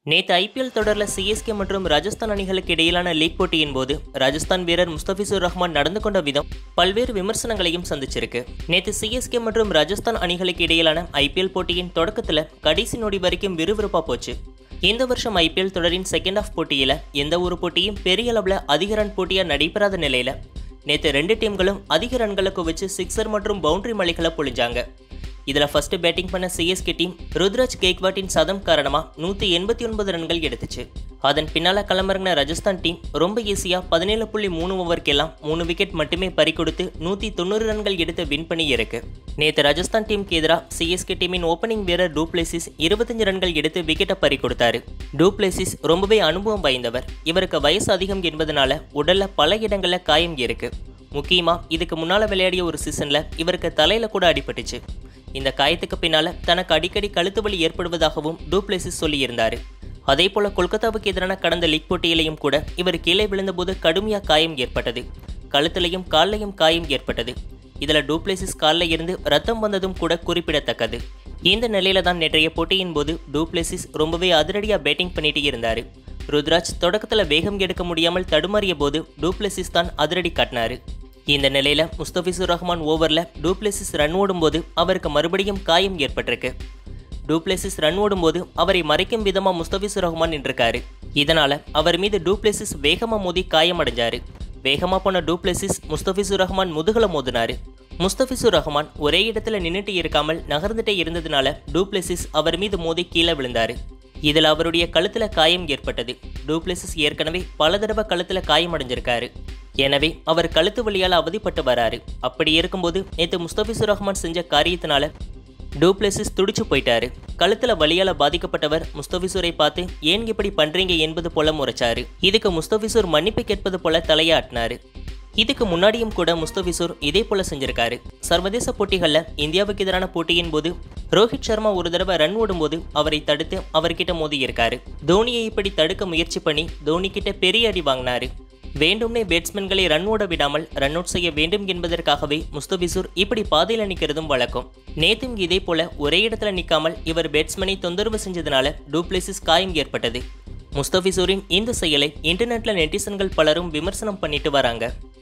நேற்று ஐபிஎல் தொடரில் சிஎஸ்கே மற்றும் ராஜஸ்தான் அணிகளுக்கு இடையிலான லீக் போட்டியின் போது ராஜஸ்தான் வீரர் முஸ்தபிசுர் ரஹ்மான் நடந்து கொண்ட விதம் பல்வேறு விமர்சனங்களையும் சந்திச்சிருக்கு நேற்று சிஎஸ்கே மற்றும் ராஜஸ்தான் அணிகளுக்கு இடையிலான ஐபிஎல் போட்டியின் தொடக்கத்தில் கடைசி நொடி வரைக்கும் விறுவிறுப்பா போச்சு இந்த வருஷம் ஐபிஎல் தொடரின் செகண்ட் ஆஃப் போட்டியில் எந்த ஒரு போட்டியும் பெரிய அளவில் அதிக ரன் போட்டியாக நடைபெறாத நிலையில் நேற்று ரெண்டு டீம்களும் அதிக ரன்களை குவிச்சு சிக்ஸர் மற்றும் பவுண்டரி மலைகளை பொழிஞ்சாங்க இதில் ஃபர்ஸ்ட் பேட்டிங் பண்ண சிஎஸ்கே டீம் ருத்ராஜ் கேக்வாட்டின் சதம் காரணமாக நூற்றி எண்பத்தி ஒன்பது ரன்கள் எடுத்துச்சு அதன் பின்னால் களமிறங்கின ராஜஸ்தான் டீம் ரொம்ப ஈஸியாக பதினேழு புள்ளி மூணு ஓவருக்கெல்லாம் மூணு விக்கெட் மட்டுமே பறிக்கொடுத்து நூற்றி தொண்ணூறு ரன்கள் எடுத்து வின் பண்ணி இருக்கு நேற்று ராஜஸ்தான் டீமுக்கு எதிராக சிஎஸ்கே டீமின் ஓப்பனிங் வீரர் டூப்ளேசிஸ் இருபத்தஞ்சு ரன்கள் எடுத்து விக்கெட்டை பறி கொடுத்தாரு டூப்ளேசிஸ் ரொம்பவே அனுபவம் வாய்ந்தவர் இவருக்கு வயசு அதிகம் என்பதனால உடல்ல பல இடங்களில் காயம் இருக்கு முக்கியமா இதுக்கு முன்னால விளையாடிய ஒரு சீசன்ல இவருக்கு தலையில கூட அடிபட்டுச்சு இந்த காயத்துக்கு பின்னால தனக்கு அடிக்கடி கழுத்து வலி ஏற்படுவதாகவும் டூப்ளேசிஸ் சொல்லியிருந்தாரு அதே போல கொல்கத்தாவுக்கு எதிரான கடந்த லீக் போட்டியிலையும் கூட இவர் கீழே விழுந்தபோது கடுமையா காயம் ஏற்பட்டது கழுத்திலையும் கால்லையும் காயம் ஏற்பட்டது இதுல டூப்ளேசிஸ் காலில் இருந்து ரத்தம் வந்ததும் கூட குறிப்பிடத்தக்கது இந்த நிலையில தான் நேற்றைய போட்டியின் போது டூப்ளேசிஸ் ரொம்பவே அதிரடியா பேட்டிங் பண்ணிட்டு இருந்தாரு ருத்ராஜ் தொடக்கத்துல வேகம் எடுக்க முடியாமல் தடுமாறிய போது டூப்ளேசிஸ் தான் அதிரடி காட்டினாரு இந்த நிலையில முஸ்தபிசுர் ரஹ்மான் ஓவர்ல டூப்ளேசிஸ் ரன் ஓடும்போது அவருக்கு மறுபடியும் காயம் ஏற்பட்டிருக்கு டூப்ளேசிஸ் ரன் ஓடும்போது அவரை மறைக்கும் விதமா முஸ்தபிசுர் ரஹ்மான் நின்றிருக்காரு இதனால அவர் மீது டூப்ளேசிஸ் வேகமா மோதி காயமடைஞ்சாரு வேகமா போன டூப்ளேசிஸ் முஸ்தபிசுர் ரஹ்மான் முதுகுல மோதினாரு முஸ்தபிசுர் ரஹ்மான் ஒரே இடத்துல நின்னுட்டு இருக்காமல் நகர்ந்துட்டே இருந்ததுனால டூப்ளேசிஸ் அவர் மீது மோதி கீழே விழுந்தாரு இதில் அவருடைய கழுத்துல காயம் ஏற்பட்டது டூப்ளேசிஸ் ஏற்கனவே பல தடவை கழுத்துல காயமடைஞ்சிருக்காரு எனவே அவர் கழுத்து வலியால் அவதிப்பட்டு வராரு அப்படி இருக்கும்போது நேற்று முஸ்தபிசுர் ரஹ்மான் செஞ்ச காரியத்தினால டூப்ளேசிஸ் துடிச்சு போயிட்டாரு கழுத்துல வலியால பாதிக்கப்பட்டவர் முஸ்தபிசூரை பார்த்து ஏன் இப்படி பண்றீங்க என்பது போல முறைச்சாரு இதுக்கு முஸ்தபிசூர் மன்னிப்பு கேட்பது போல தலையாட்டினாரு இதுக்கு முன்னாடியும் கூட முஸ்தபிசூர் இதே போல செஞ்சிருக்காரு சர்வதேச போட்டிகள்ல இந்தியாவுக்கு எதிரான போட்டியின் போது ரோஹித் சர்மா ஒரு தடவை ரன் ஓடும்போது அவரை தடுத்து அவர்கிட்ட மோதி இருக்காரு தோனியை இப்படி தடுக்க முயற்சி பண்ணி தோனி கிட்ட பெரிய அடி வாங்கினாரு வேண்டும்னே பேட்ஸ்மேன்களை ரன் ஓட விடாமல் ரன் அவுட் செய்ய வேண்டும் என்பதற்காகவே முஸ்தபிசூர் இப்படி பாதையில் நிற்கிறதும் வழக்கம் நேத்தும் இதே போல ஒரே இடத்துல நிற்காமல் இவர் பேட்ஸ்மேனை தொந்தரவு செஞ்சதுனால டூப்ளேசிஸ் காயம் ஏற்பட்டது முஸ்தபிசூரின் இந்த செயலை இன்டர்நெட்ல நெட்டிசன்கள் பலரும் விமர்சனம் பண்ணிட்டு வராங்க